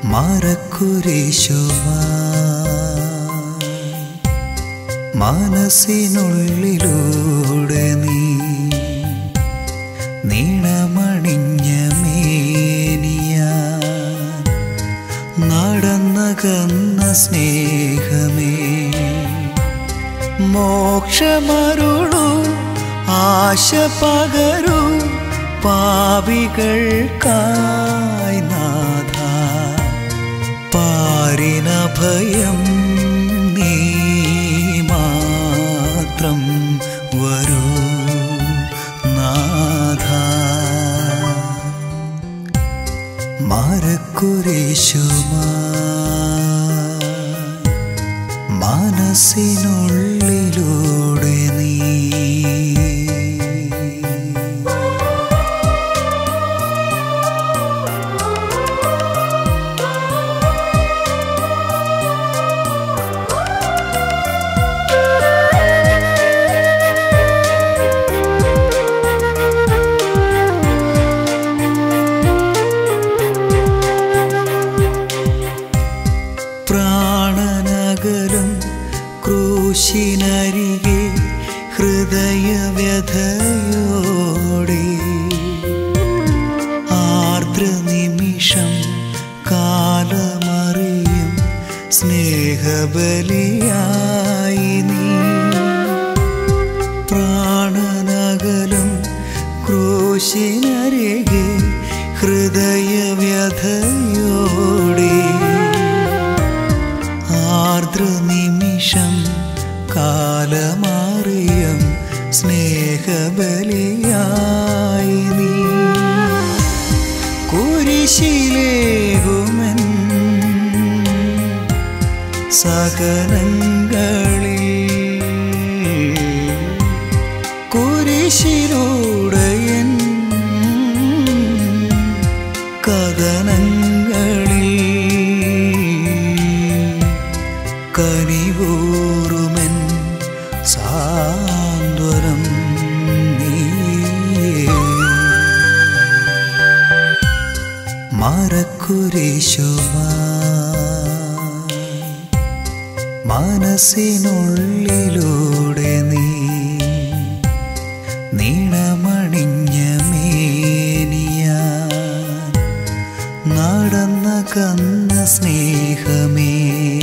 മരക്കുരിശുമായി മനസ്സിനുള്ളിലൂടെ നീ നീണമണിഞ്ഞ മേനിയ നടന്നകന്ന സ്നേഹമേ മോക്ഷമരുളു ആശ പകരു പാപികൾക്കായി നാഥ പാരിനഭയം നീ മാത്രം വരൂ നാഥ മരക്കുരിശുമായി മനസ്സിനുള്ളിലൂടെ നീ പ്രാണനകലും ക്രൂശിനരികെ ഹൃദയവ്യഥയോടെ ആർദ്ര നിമിഷം കാലമറിയും സ്നേഹബലിയായി നീ പ്രാണനകലും ക്രൂശിനരികെ ഹൃദയവ്യഥയോടെ ആർദ്ര നിമിഷം കാലമാറിയം സ്നേഹബലിയായി നീ കുരിശിലേകുമൻ സകലങ്ങളിൽ കുരിശിലൂടയൻ കഥനങ്ങളിൽ കനിവൂറുമൻ സാന്ത്വനം നീയേ മരക്കുരിശുമായി മനസ്സിനുള്ളിലൂടെ നീ നീണമണിഞ്ഞ മേനിയ നടന്ന കന്ന സ്നേഹമേ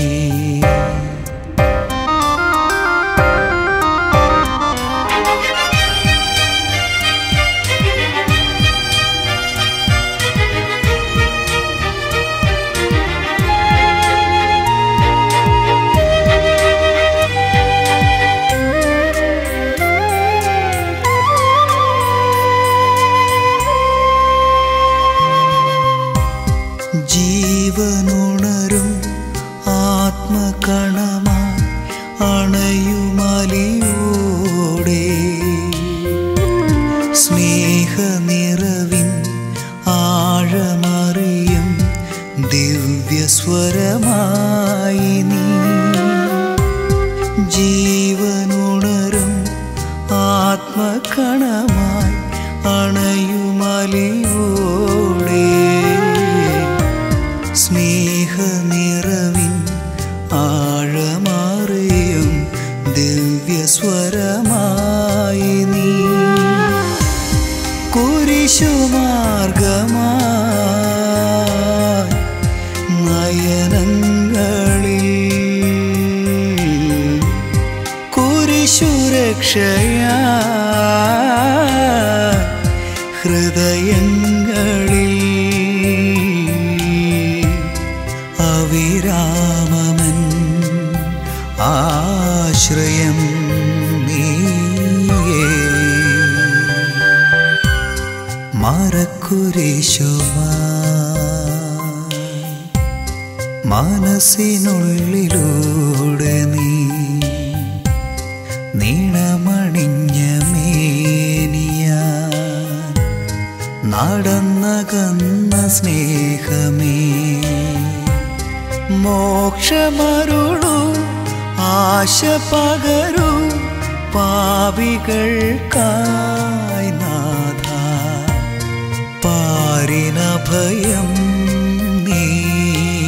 ജീവനുണരും ആത്മകണമായി അണയുമലിയോടെ സ്നേഹനിറവിൻ ആഴമറിയും ദിവ്യസ്വരമായി നീ ജീവനുണരും ആത്മകണമായി അണയുമലിയോടെ സ്നേഹനിറവിൻ ആഴമാറിയും ദിവ്യസ്വരമായി നീ കുരിശുമാർഗമായി നയനങ്ങളിൽ കുരിശുരക്ഷയാ ഹൃദയങ്ങളിൽ അവിരാമമൻ ആശ്രയം നീയേ മരക്കുരിശുമായി മനസ്സിനുള്ളിലൂടെ നീ നീണമണിഞ്ഞ മേനിയ നടന്നകന്ന സ്നേഹമേ മോക്ഷമരുളു ആശ പകരു പാപികൾക്കായി നാഥ പാരിനഭയം നീ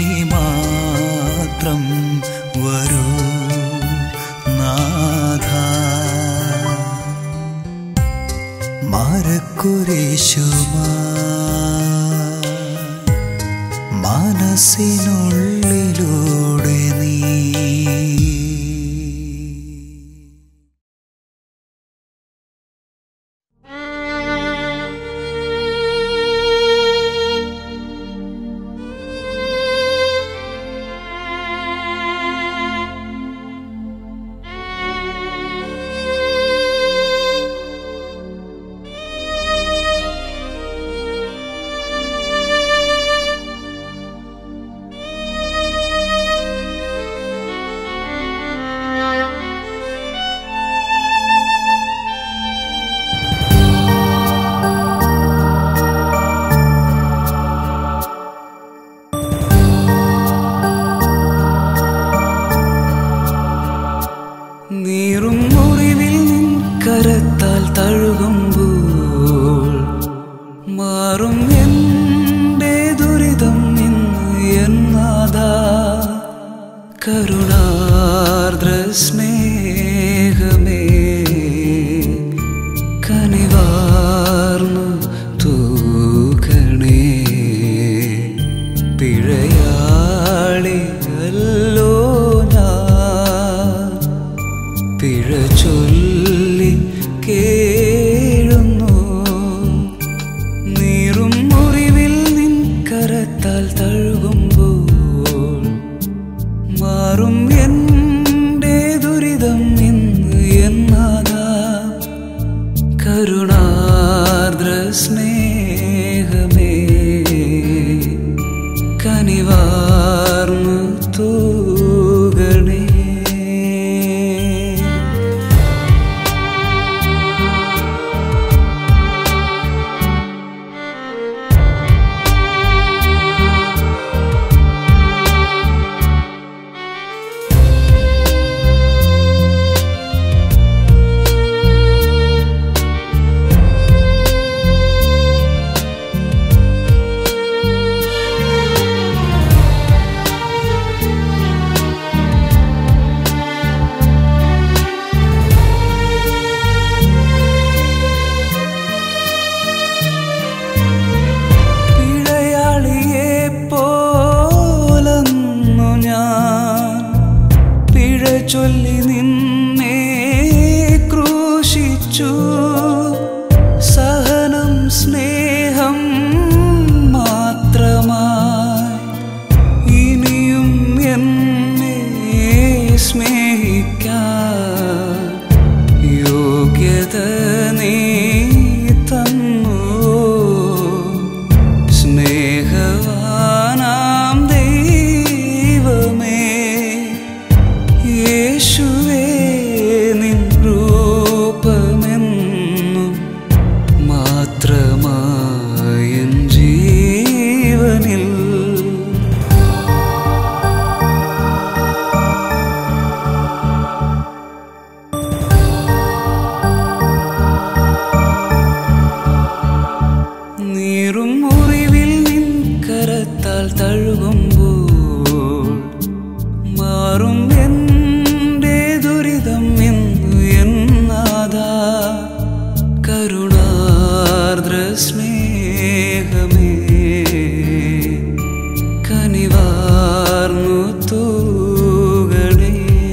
മനസ്സിനുള്ളിലൂടെ നീ നീറും മുറിവിൽ നിൻ കരത്താൽ തഴുകുമ്പോൾ മാറും എൻ്റെ ദുരിതം ഇന്ന് എന്നാതാ കരുണാർദ്ര സ്നേഹമേ കനിവാർന്നു തൂകണേ പിഴയാളിയല്ലോ ഞാൻ പിഴ ചൊല്ലി കേഴുന്നു നീറും മുറിവിൽ നിൻ കരത്താൽ തഴുകുമ്പോൾ മാറും എൻ്റെ ദുരിതം ഇന്ന് എന്നാകാ കരുണാർദ്ര സ്നേഹമേ കനിവാർന്നു തൂകണേ പിഴയാളിയെ പോലന്നു ഞാൻ പിഴ ചൊല്ലി നിന്നെ ക്രൂശിച്ചു സഹനം സ്നേഹം മാത്രമായി ഇനിയും എന്നെ സ്നേഹിക്കാൻ യോഗ്യത നീ തന്നു സ്നേഹവാനാം ദൈവമേ യേശുവേ നിൻ രൂപമെന്നും മാത്രമായൻ ജീവനിൽ നീറും മുറിവിൽ നിൻ കരത്താൽ തഴുകുമ്പോൾ മാറും എൻ്റെ ദുരിതം ഇന്ന് എന്നാതാ കരുണാർദ്ര സ്നേഹമേ കനിവാർന്നു തൂകണേ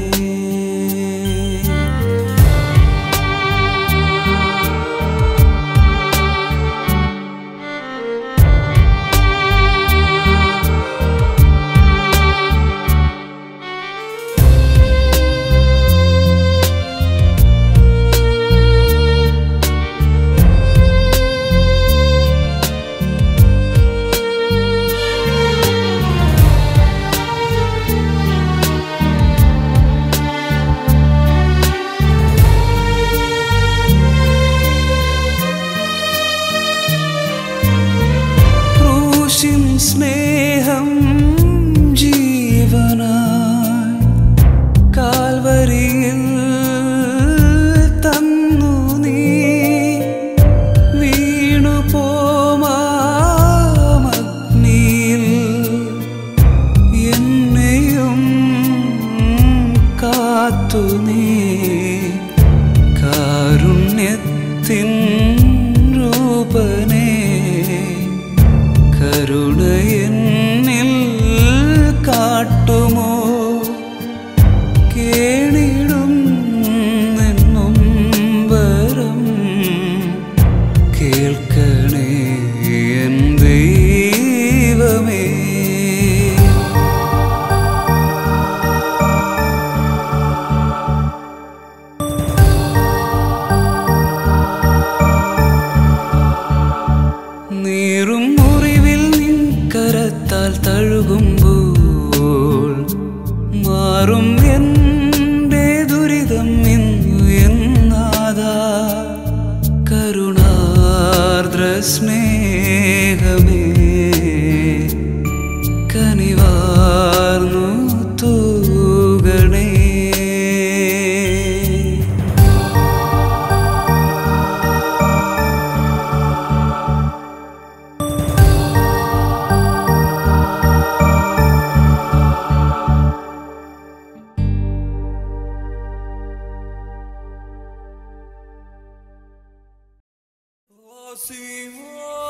ക്രൂശിൻ സ്നേഹം ജീവനായി കാൽവരിയിൽ തന്നു നീ വീണു പോമാമഗ്നിയിൽ എന്നെയും കാത്തു നീ കാരുണ്യത്തിൻ രൂപനേ കരുണ എന്നിൽ ദൈവമേ നീറും മുറിവിൽ നിൻ കരത്താൽ തഴുകുമ്പോൾ മാറും എൻ്റെ ദുരിതം ഇന്നു എന്നാതാ കരുണാർദ്ര സ്നേഹമേ കനിവാർന്നു തൂകണേ Oh, see, oh.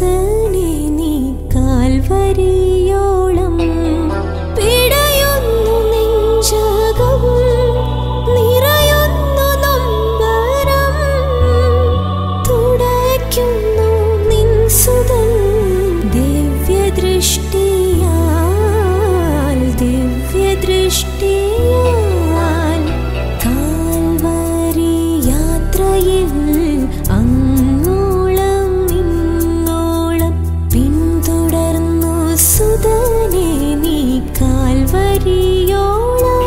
സുതനെ നീ കാൽവരിയോളം പിടയുന്നു നെഞ്ചകം നിറയുന്നു നൊമ്പരം തുടയ്ക്കുന്നു നിൻ സുതൻ ദിവ്യദൃഷ്ടിയാൽ ദിവ്യദൃഷ്ടിയാൽ കാൽവരി യാത്രയിൽ അങ്ങോളം ഇങ്ങോളം പിന്തുടർന്നു സുതനെ നീ കാൽവരിയോളം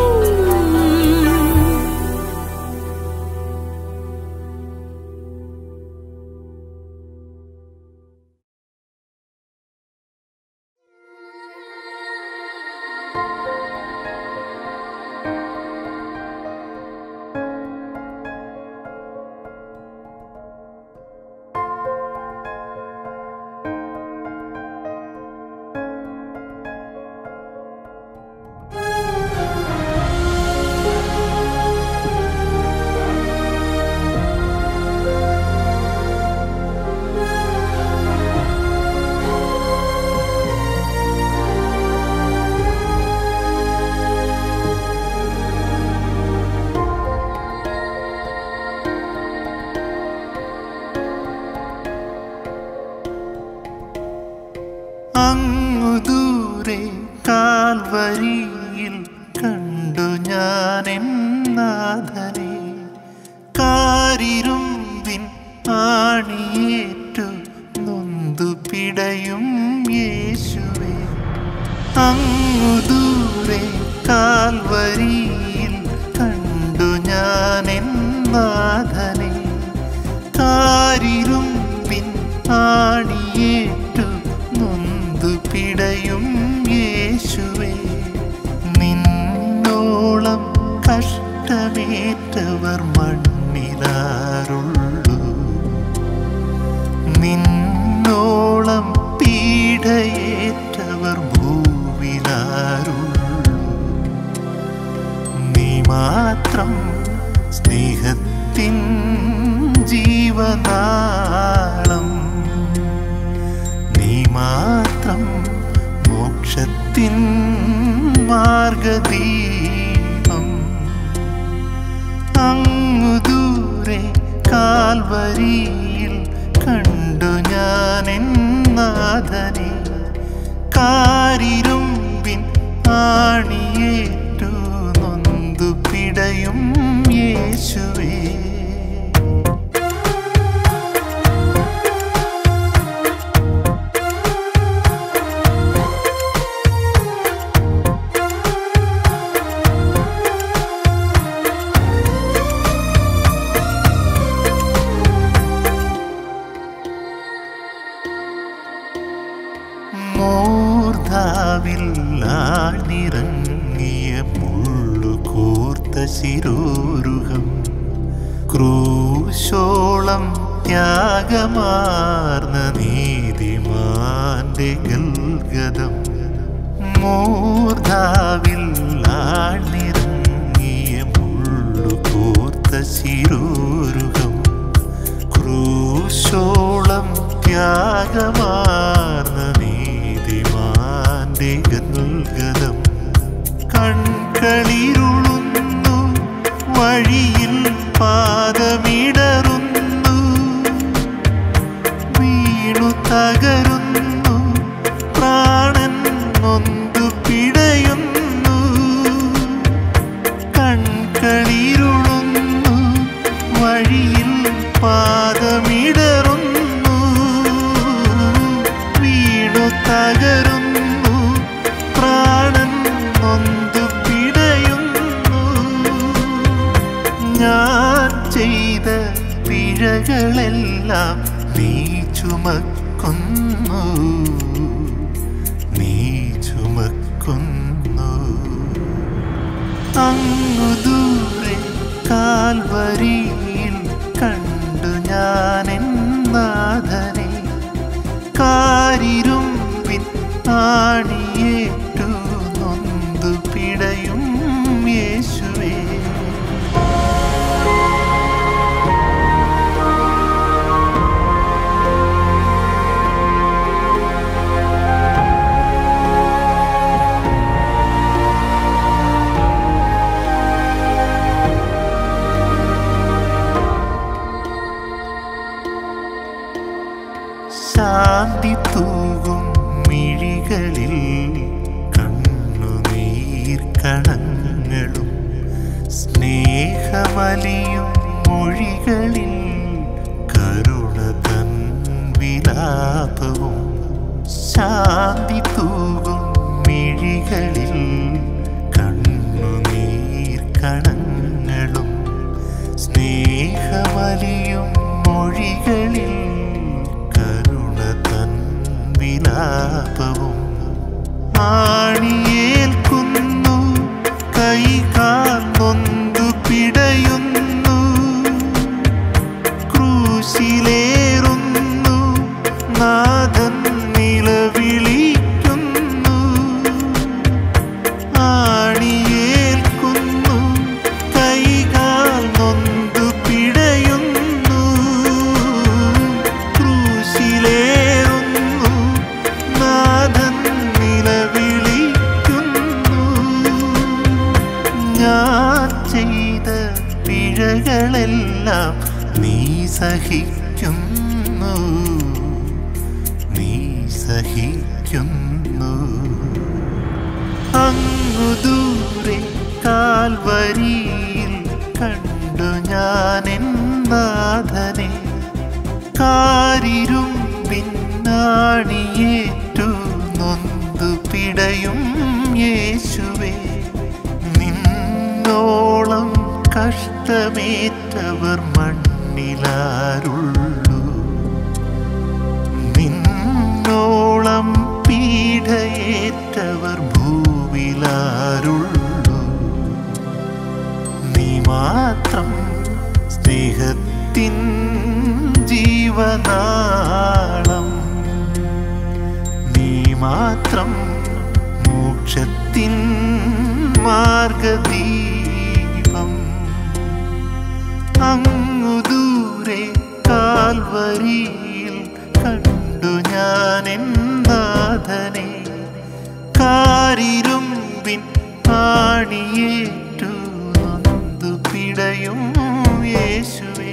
അങ്ങു ദൂരെ കാൽവരിയിൽ കണ്ടു ഞാൻ നാഥനെ കാരിരുമ്പിൻ ആണിയേറ്റു നൊന്തു പിടയും യേശുവേ അങ്ങു ദൂരെ കാൽവരിയിൽ കണ്ടു ഞാൻ നാഥനെ കാരിരുമ്പിൻ ആണിയേറ്റു നൊന്തു പിടയും യേശുവേ നിന്നോളം കഷ്ടമേറ്റവർ മണ്ണിലാറുള്ളൂ നിന്നോളം പീഡയേറ്റവർ ഭൂവിലാറുള്ളൂ നീ മാത്രം സ്നേഹത്തിൻ ജീവനാളം നീ മാത്രം മോക്ഷത്തിൻ മാർഗദീപം അങ്ങു ദൂരെ കാൽവരിയിൽ കണ്ടു ഞാൻ നാഥനെ കാരിരുമ്പിൻ ആണിയേറ്റു നൊന്തു പിടയും യേശുവേ മൂർധാവിൽ ആണിറങ്ങിയ മുള്ളു കോർത്ത ശിരോരുഹം ക്രൂശോളം ത്യാഗമാർന്ന നീതിമാന്റെ ഗൽഗതം മൂർധാവിൽ ആണിറങ്ങിയ മുള്ളു കോർത്ത ശിരോരുഹം ക്രൂശോളം ത്യാഗമാർന്ന നീതിമാന്റെ ഗൽഗതം കൺകളിരുളുന്നു വഴിയിൽ പാദമിടറുന്നു വീണു തകരുന്നു പ്രാണൻ നൊന്തു പിടയുന്നു കൺകളിരുളുന്നു വഴിയിൽ പാദമിടറുന്നു വീണു തകരുന്നു പ്രാണൻ നൊന്തു പിടയുന്നു ഞാൻ ചെയ്ത പിഴകളെല്ലാം നീ ചുമക്കുന്നു നീ ചുമക്കുന്നു അങ്ങു ദൂരെ കാൽവരിയിൽ കണ്ടു ഞാൻ നാഥനെ കാരിരുമ്പിൻ ആണിയേറ്റു നൊന്തു പിടയും യേശുവേ യേശുവേ തൂകും മിഴികളിൽ കണ്ണുനീർ കണങ്ങളും സ്നേഹമലിയും മൊഴികളിൽ കരുണ തൻ വിലാപവും ശാന്തി തൂകും മിഴികളിൽ കണ്ണുനീർ കണങ്ങളും സ്നേഹമലിയും മൊഴികളിൽ കരുണ തൻ വിലാപവും ആണിയേൽക്കുന്നു കൈകാൽ നൊന്തു പിടയുന്നു ക്രൂശിലേറുന്നു നാഥൻ നിലവിളിക്കുന്നു ആണിയേൽക്കുന്നു കൈകാൽ നൊന്തു പിടയുന്നു ക്രൂശിലേറുന്നു നാഥൻ നിലവിളിക്കുന്നു ഞാൻ ചെയ്ത പിഴകളെല്ലാം നീ സഹിക്കുന്നു നീ സഹിക്കുന്നു അങ്ങു ദൂരെ കാൽവരിയിൽ കണ്ടു ഞാൻ നാഥനെ കാരിരും പിന്നാണിയേറ്റു നൊന്തു പിടയും യേശുവേ നിന്നോളം കഷ്ടമേറ്റവർ മണ്ണിലാരുള്ളൂ നിന്നോളം പീഡയേറ്റവർ ഭൂവിലാരുള്ളൂ നീ മാത്രം സ്നേഹത്തിൻ ജീവനാളം നീ മാത്രം മോക്ഷത്തിൻ മാർഗദീപം അങ്ങു ദൂരെ കാൽവരിയിൽ കണ്ടു ഞാൻ നാഥനെ കാരിരുമ്പിൻ ആണിയേറ്റു നൊന്തു പിടയും യേശുവേ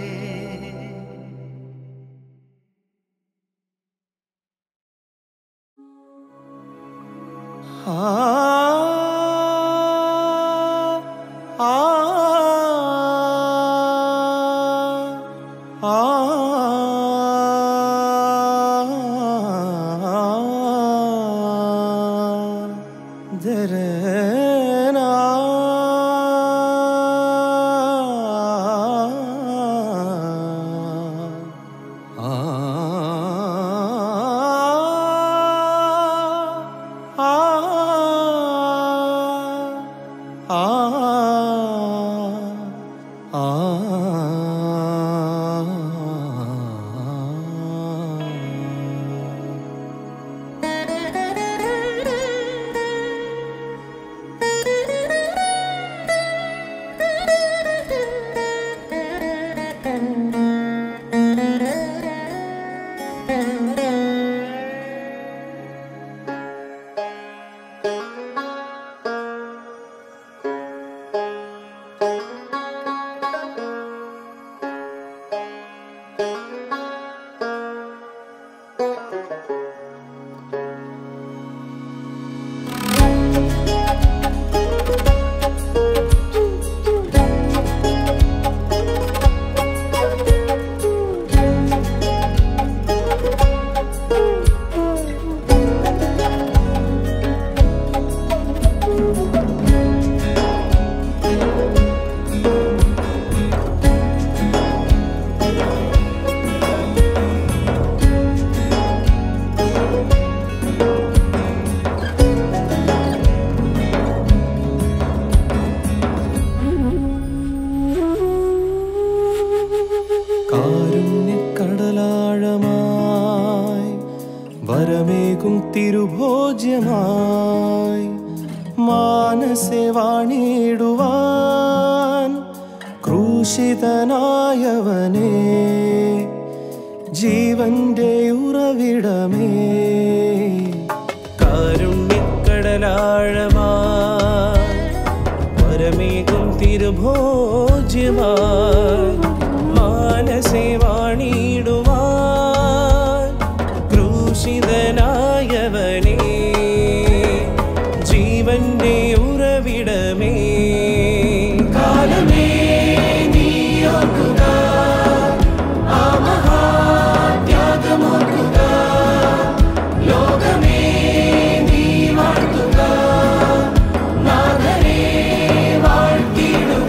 കാരുണ്യക്കടലാഴമായി വരമേകും തിരുഭോജ്യമായി മാനസെ വാണിടുവാൻ ക്രൂശിതനായവനെ ജീവന്റെ ഉറവിടമേ കാരുണ്യക്കടലാഴമായി വരമേകും തിരുഭോജ്യമായി മാനസേ വാണിടുവാൻ ക്രൂശിത ത്യാഗനായകനായവനേ ജീവന്റെ ഉറവിടമേ കാലമേ നീ ഓർക്കുക ആ മഹാത്യാഗമോർക്കുക ലോകമേ നീ വാഴ്ത്തുക നാഥനെ വാഴ്ത്തിയിടുക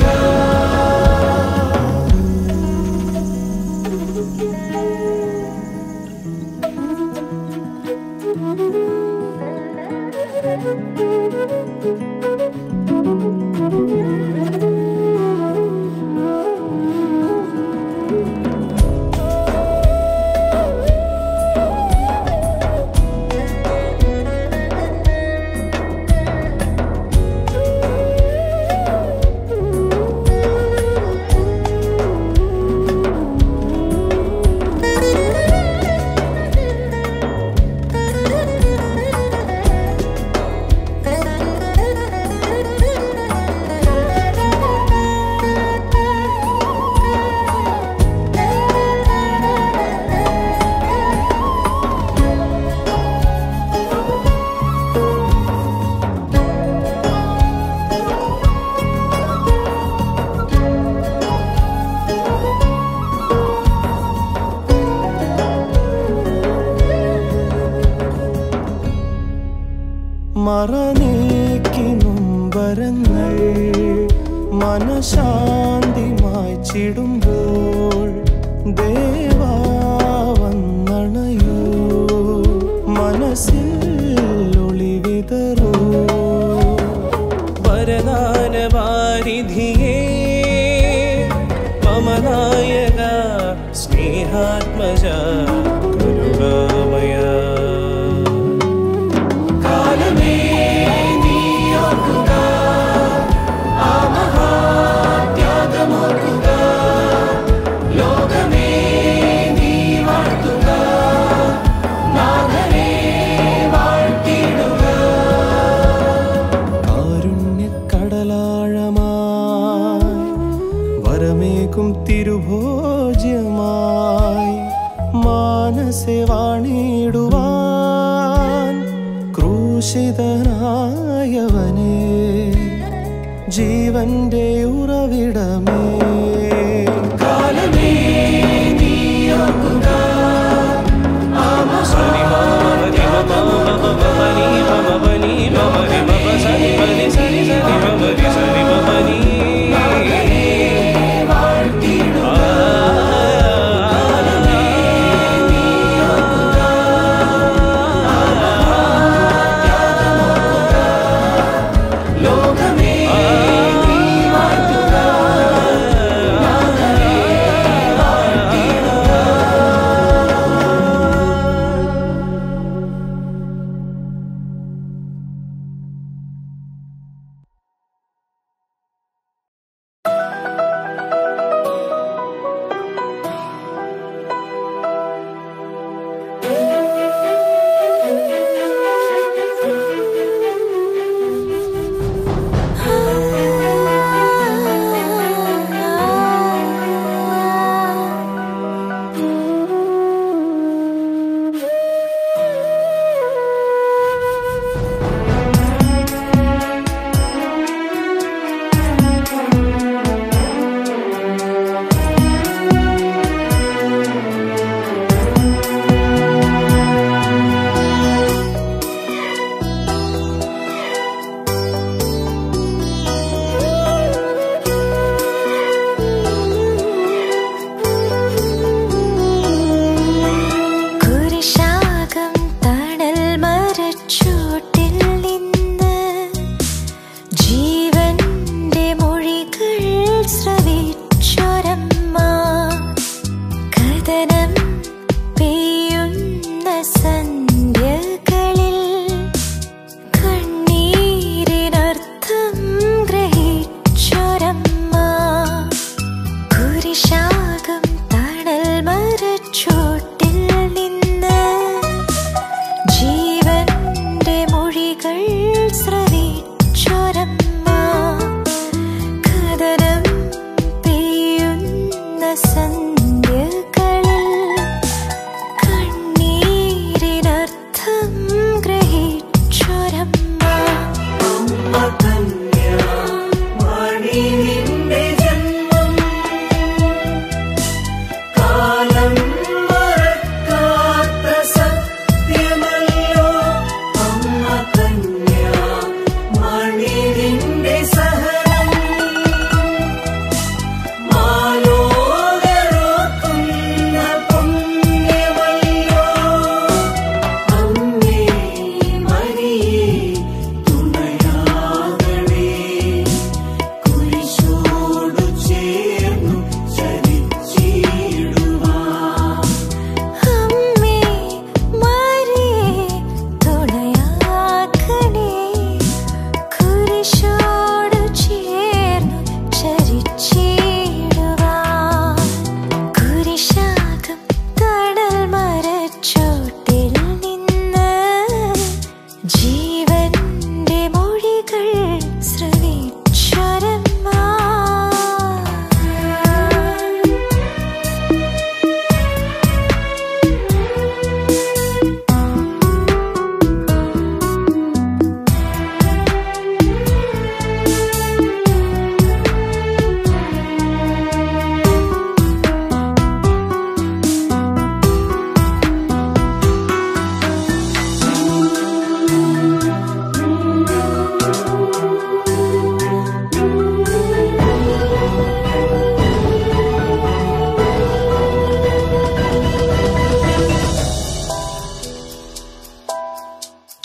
മറനീക്കി മുമ്പരങ്ങൾ മനശാന്തി മായ്ച്ചിടുമ്പോൾ ദേവാ വന്നണയൂ മനസ്സിൽ ഒളിവിതറൂ വരദാനവാരിധിയേ മമനായക സ്നേഹാത്മജ കരുണാമയ കാലമേ നീ ഓർക്കുക ആ മഹാത്യാഗമോർക്കുക ലോകമേ നീ വാഴ്ത്തുക നാഥനെ വാഴ്ത്തിയിടുക കാരുണ്യക്കടലാഴമായി വരമേകും തിരുഭോജ്യമായി മാനസെ വാണിടുവാൻ ക്രൂശിതനായവനെ ജീവന്റെ ഉറവിടമേ കാലമേ നീ ഓർക്കുക ലോകമേ നീ വാഴ്ത്തുക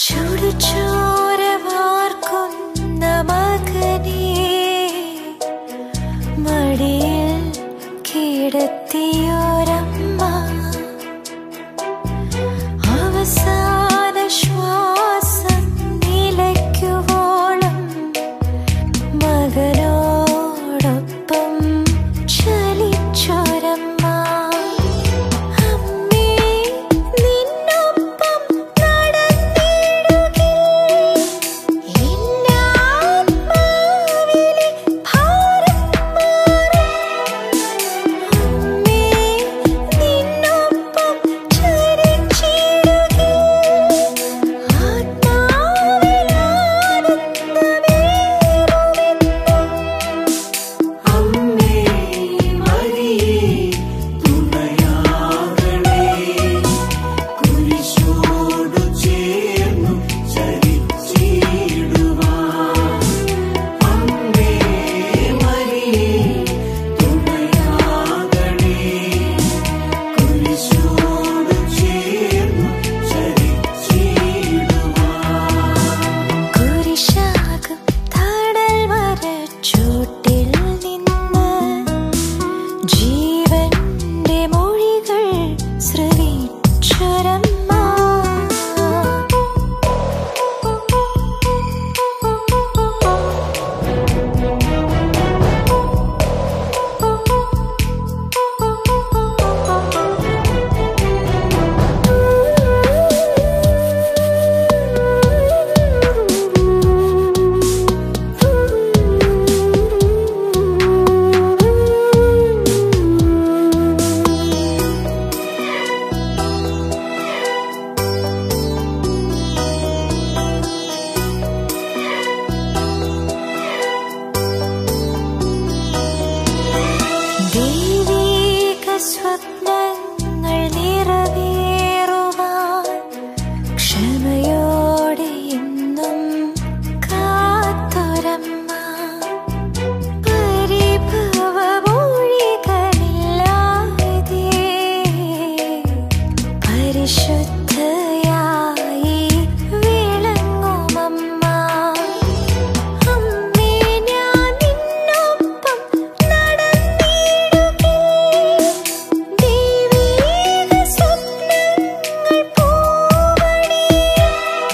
ചുടുചോര വാർക്കുന്ന മകനെ മടിയിൽ കിടത്തിയോരമ്മ അവസാന ശ്വാസം നിലയ്ക്കുവോളം മകനോടൊപ്പം ചലിച്ചൊരമ്മ അമ്മേ നിന്നൊപ്പം നടന്നിടുകിൽ എന്നാത്മാവിലെ ഭാരം മാറും അമ്മേ നിന്നൊപ്പം ചരിച്ചിടുകിൽ കുരിശാകും തടൽ മരച്ചോട്ടിൽ നിന്ന് ജീവന്റെ മൊഴികൾ ശ്രവിച്ചൊരമ്മ ദൈവീക സ്വപ്നങ്ങൾ നിറവേറുവാൻ ക്ഷമയോടെ എന്നും കാത്തൊരമ്മ പരിഭവമൊഴികളില്ലാതെ പരിശുദ്ധയായി വിളങ്ങുമമ്മ അമ്മേ ഞാൻ നിന്നൊപ്പം നടന്നിടുകിൽ ദൈവീക സ്വപ്നങ്ങൾ പൂവണിയാൻ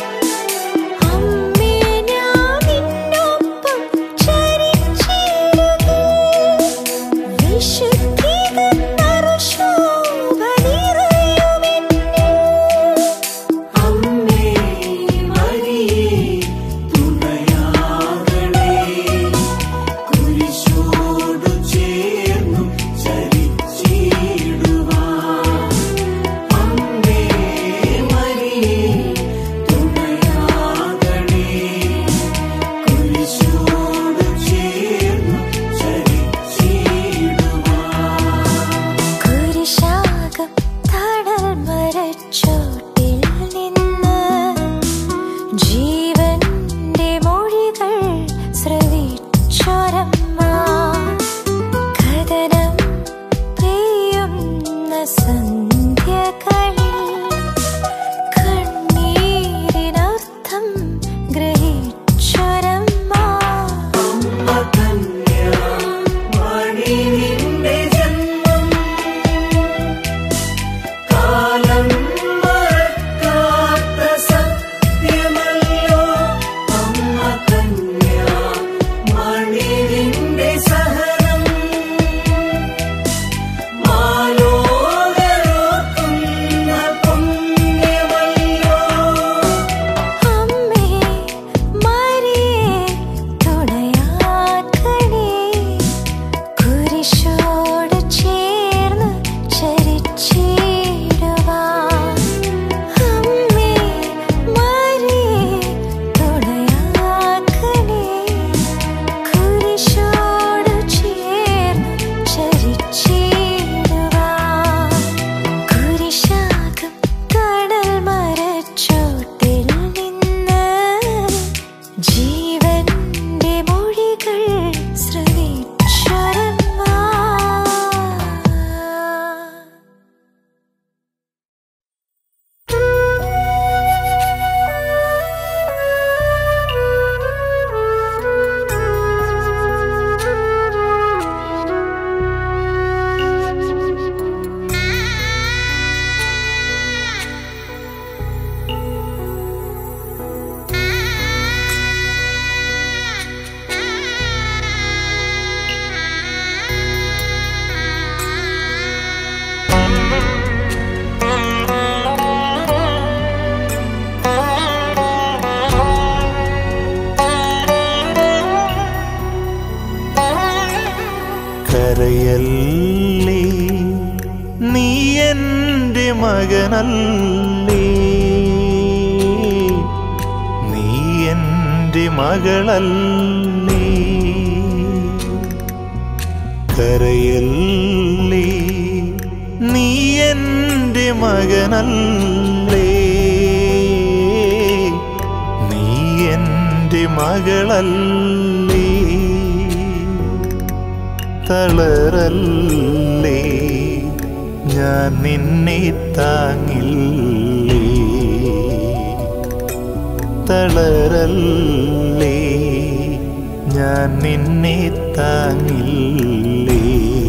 മകനല്ലേ നീ എൻ്റെ മകളല്ലേ കരയല്ലേ നീ എൻ്റെ മകനല്ലേ നീ എൻ്റെ മകളല്ലേ തളരല്ലേ ഞാൻ നിന്നെ താങ്ങില്ലേ തളരല്ലേ ഞാൻ നിന്നെ താങ്ങില്ലേ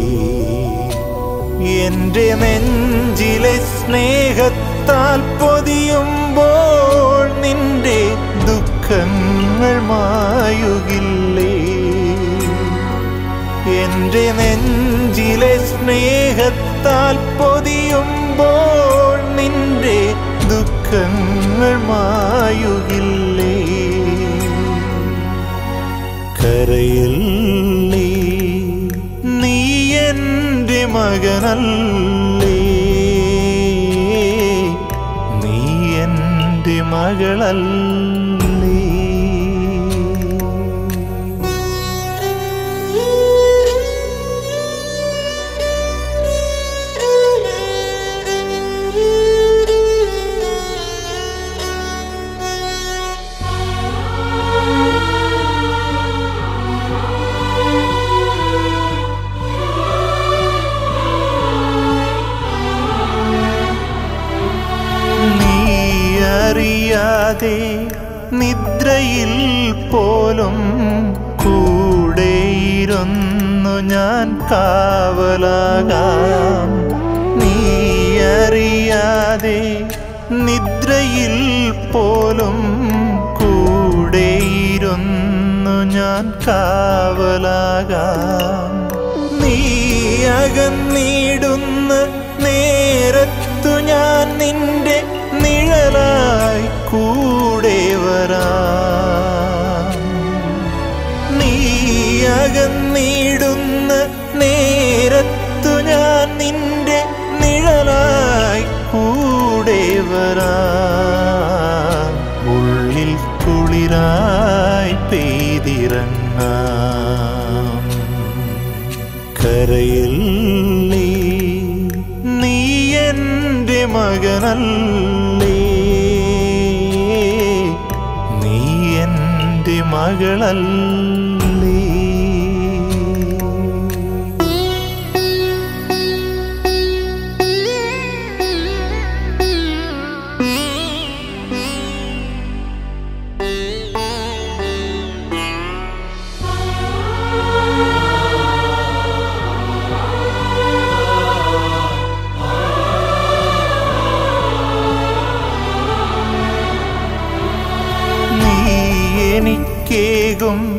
എന്റെ നെഞ്ചിലെ സ്നേഹത്താൽ പൊതിയുമ്പോൾ നിന്റെ ദുഃഖങ്ങൾ മായുകില്ലേ എന്റെ നെഞ്ചിലെ സ്നേഹത്താൽ പൊതിയുമ്പോൾ നിന്റെ ദുഃഖങ്ങൾ മായുകില്ലേ കരയല്ലേ നീ എൻ്റെ മകനല്ലേ നീ എൻ്റെ മകളല്ലേ നീ അറിയാതെ നിദ്രയിൽ പോലും കൂടെയിരുന്നു ഞാൻ കാവലാകാം നീ അറിയാതെ നിദ്രയിൽ പോലും കൂടെയിരുന്നു ഞാൻ കാവലാകാം നീ അകന്നിടുന്ന നേരത്തു ഞാൻ നിന്റെ നിഴലായി കൂടെ വരാം നീ അകന്നിടുന്ന നേരത്തു ഞാൻ നിന്റെ നിഴലായി കൂടെ വരാം ഉള്ളിൽ കുളിരായി പെയ്തിറങ്ങാം കരയല്ലേ നീ എൻ്റെ മകനല്ലേ നീ എൻ്റെ മകളല്ലേ നീ എനിക്കേകും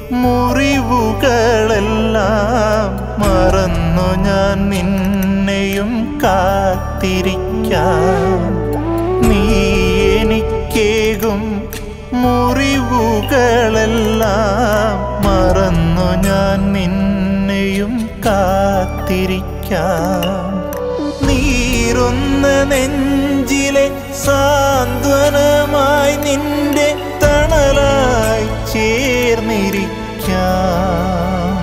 മുറിവുകളെല്ലാം മറന്നു ഞാൻ നിന്നെയും കാത്തിരിക്കാം നീ എനിക്കേകും മുറിവുകളെല്ലാം മറന്നു ഞാൻ നിന്നെയും കാത്തിരിക്കാം നീറുന്ന നെഞ്ചിലെ സാന്ത്വനമായി നിന്റെ തണലായി ചേർന്നിരിക്കാം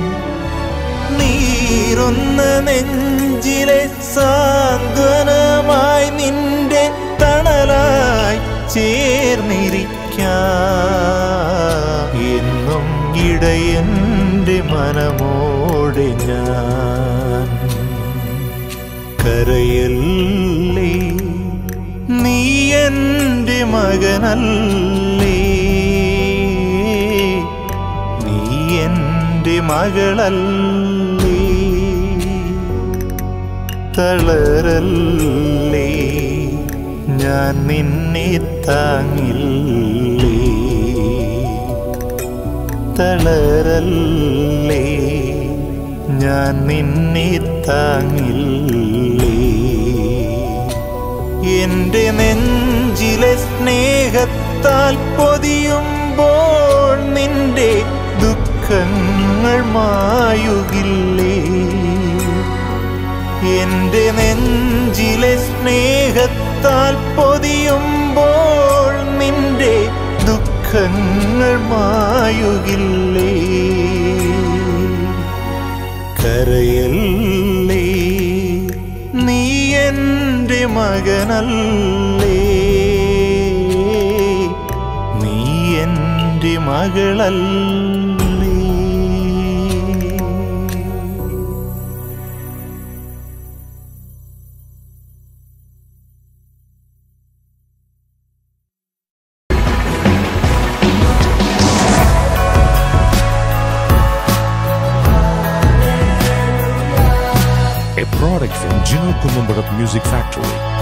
നീറുന്ന നെഞ്ചിലെ സാന്ത്വനമായി നിന്റെ തണലായി ചേർന്നിരിക്കാം എന്നും ഇടയന്റെ മനമോടെ ഞാൻ കരയല്ലേ നീ എൻ്റെ മകനല്ലേ നീ എൻ്റെ മകളല്ലേ തളരല്ലേ ഞാൻ നിന്നെ താങ്ങില്ലേ തളരല്ലേ ഞാൻ നിന്നെ താങ്ങില്ലേ എന്റെ നെഞ്ചിലെ സ്നേഹത്താൽ പൊതിയുമ്പോൾ നിന്റെ ദുഃഖങ്ങൾ മായുകില്ലേ എന്റെ നെഞ്ചിലെ സ്നേഹത്താൽ പൊതിയുമ്പോൾ നിന്റെ ദുഃഖങ്ങൾ മായുകില്ലേ കരയല്ലേ നീ എൻ്റെ മകനല്ലേ നീ എൻ്റെ മകളല്ലേ a product from Gino Columbarat Music Factory.